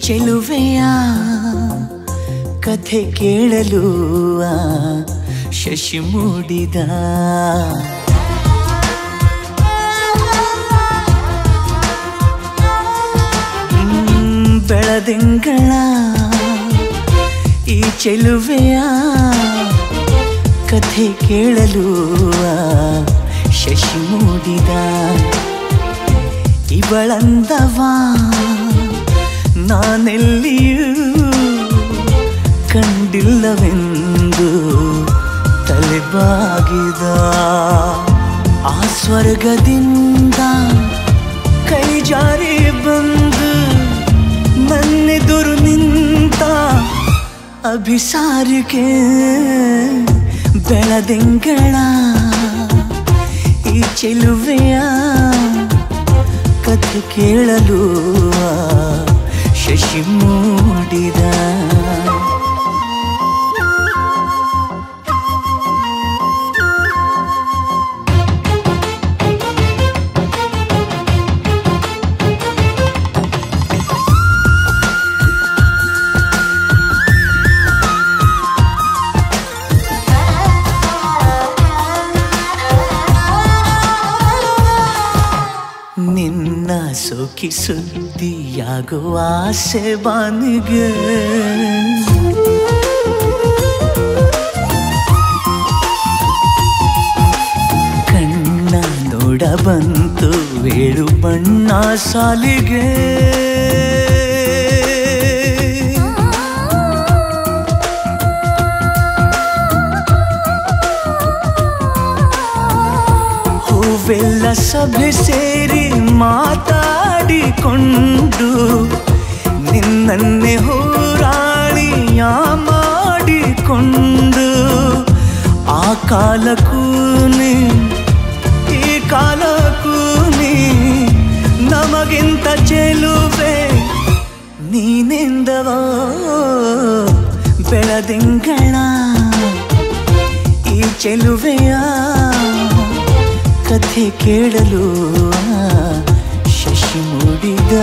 ಚೆಲುವೆಯ ಕಥೆ ಕೇಳಲು ಆ ಶಶಿ ಮೂಡಿದ ಹ್ಮ್, ಬೆಳದಿಂಗಳ ಈ ಚೆಲುವೆಯ ಕಥೆ ಕೇಳಲು ಆ ಶಶಿ ಮೂಡಿದ ಇವಳಂದವ ನಾನೆಲ್ಲಿಯೂ ಕಂಡಿಲ್ಲವೆಂದು ತಲೆಬಾಗಿದ ಆ ಸ್ವರ್ಗದಿಂದ ಕೈ ಜಾರಿ ಬಂದು ನನ್ನೆದುರು ನಿಂತ ಅಭಿಸಾರಿಗೆ ಬೆಳದಿಂಗಳ ಈ ಚೆಲುವೆಯ ಕಥೆ ಕೇಳಲು ಆ ಶಶಿ ಮೂಡಿದ ನಿನ್ನ ಸೋಕಿ ಸುದ್ದಿಯಾಗುವ ಆಸೆ ಬಾನಿಗೆ ಕಣ್ಣ ನೋಡ ಬಂತು ವೇಳು ಬಣ್ಣ ಸಾಲಿಗೆ ಹೂವೆಲ್ಲ ಸಭೆ ಸೇರಿ ಮಾತಾಡಿಕೊಂಡು ನಿನ್ನನ್ನೇ ಹೋರಾಳಿಯ ಮಾಡಿಕೊಂಡು ಆ ಕಾಲಕ್ಕೂ ನೀ ಈ ಕಾಲಕ್ಕೂ ನೀ ನಮಗಿಂತ ಚೆಲುವೆ ನೀನೆಂದವೋ ಬೆಳದಿಂಗಳ ಈ ಚೆಲುವೆಯ ಕಥೆ ಕೇಳಲು ಆ ಶಶಿ ಮೂಡಿದ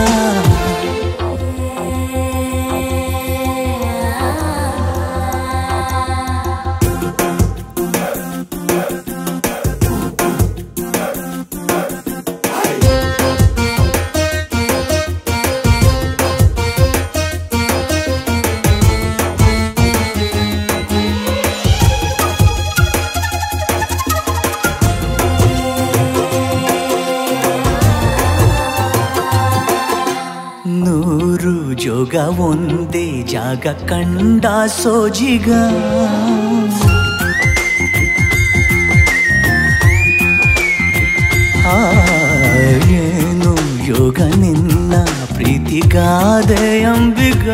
ನೂರು ಜೋಗ ಒಂದೇ ಜಾಗ ಕಂಡ ಸೋಜಿಗ ಆ, ಏನು ಯೋಗ ನಿನ್ನ ಪ್ರೀತಿಗಾದೆ ಅಂಬಿಗ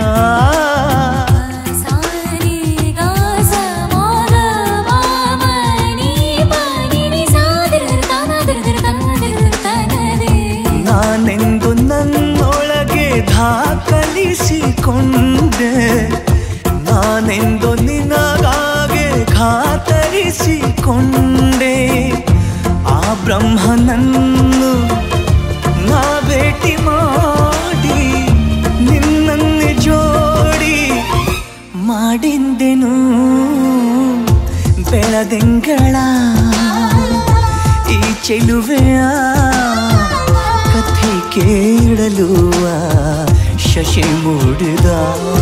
ಸಾರಿ ಗಾಸ ಮೋದ ಮಾಮನಿ ಪನಿ ಸಾದರ ತಾನದರ ತಾನದರ ತಾನದೇ ನಾನೆಂದು ನನ್ನೊಳಗೆ ದಾಖಲಿಸಿಕೊಂಡೆ ನಾನೆಂದು ನಿನಗಾಗೆ ಖಾತರಿಸಿಕೊಂಡೆ ಆ ಬ್ರಹ್ಮನನ್ನು ನಾ ಭೇಟಿ ಮಾಡಿ ನಿನ್ನನ್ನೇ ಜೋಡಿ ಮಾಡಿಂದೆನು ಬೆಳದಿಂಗಳ ಈ ಚೆಲುವೆಯ ಕಥೆ ಕೇಳಲು ಆ ಶಶಿ ಮೂಡಿದ